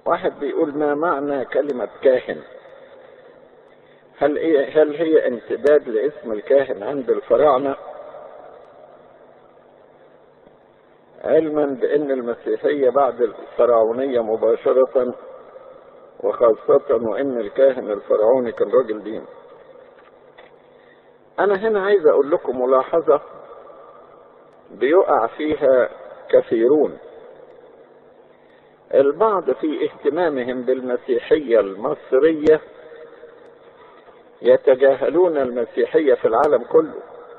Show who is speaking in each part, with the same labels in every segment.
Speaker 1: واحد بيقول ما معنى كلمة كاهن هل هي, هل هي امتداد لاسم الكاهن عند الفراعنة علما بان المسيحية بعد الفرعونية مباشرة وخاصة وان الكاهن الفرعوني كان راجل دين انا هنا عايز اقول لكم ملاحظة بيقع فيها كثيرون البعض في اهتمامهم بالمسيحية المصرية يتجاهلون المسيحية في العالم كله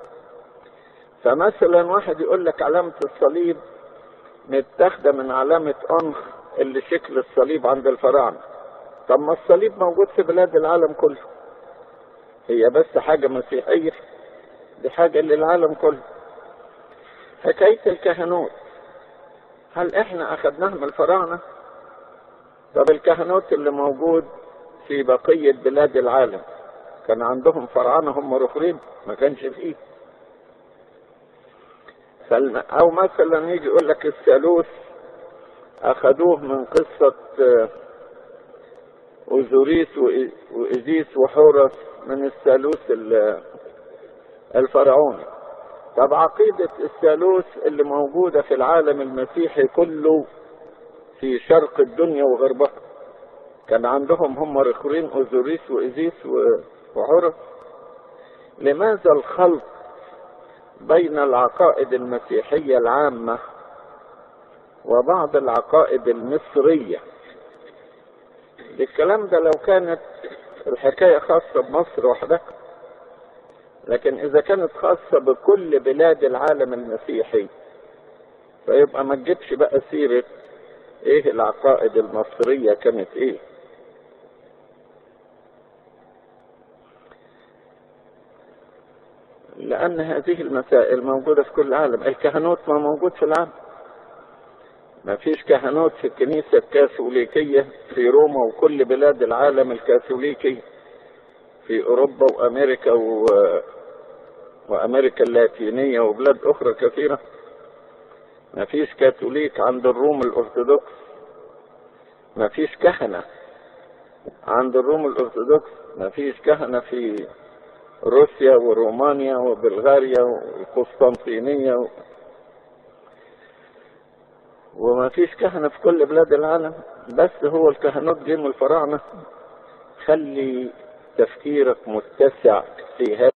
Speaker 1: فمثلا واحد يقول لك علامة الصليب متاخدة من علامة أنخ اللي شكل الصليب عند الفراعنة طب ما الصليب موجود في بلاد العالم كله هي بس حاجة مسيحية دي حاجة للعالم كله حكاية الكهنوت هل احنا اخدناها من الفراعنة طب الكهنوت اللي موجود في بقية بلاد العالم كان عندهم فراعنة هم رخرين ما كانش فيه فالم... او مثلا يجي يقول لك الثالوث اخذوه من قصة اوزوريس وايزيس وحورس من الثالوث الفرعوني طب عقيدة الثالوث اللي موجودة في العالم المسيحي كله في شرق الدنيا وغربها كان عندهم هم رخرين اوزوريس وايزيس وحورس لماذا الخلط بين العقائد المسيحية العامة وبعض العقائد المصرية الكلام ده لو كانت الحكاية خاصة بمصر وحدها لكن إذا كانت خاصة بكل بلاد العالم المسيحي فيبقى ما تجيبش بقى سيرة إيه العقائد المصرية كانت إيه لأن هذه المسائل موجودة في كل العالم الكهنوت ما موجود في العالم ما فيش كهنوت في الكنيسة الكاثوليكية في روما وكل بلاد العالم الكاثوليكي في أوروبا وأمريكا و... وأمريكا اللاتينية وبلاد أخرى كثيرة ما فيش كاثوليك عند الروم الأرثوذكس ما فيش كهنة عند الروم الأرثوذكس ما فيش كهنة في روسيا ورومانيا وبلغاريا والقسطنطينية و... وما فيش كهنة في كل بلاد العالم بس هو الكهنوت جه من الفراعنة خلي تفكيرك متسع في هذا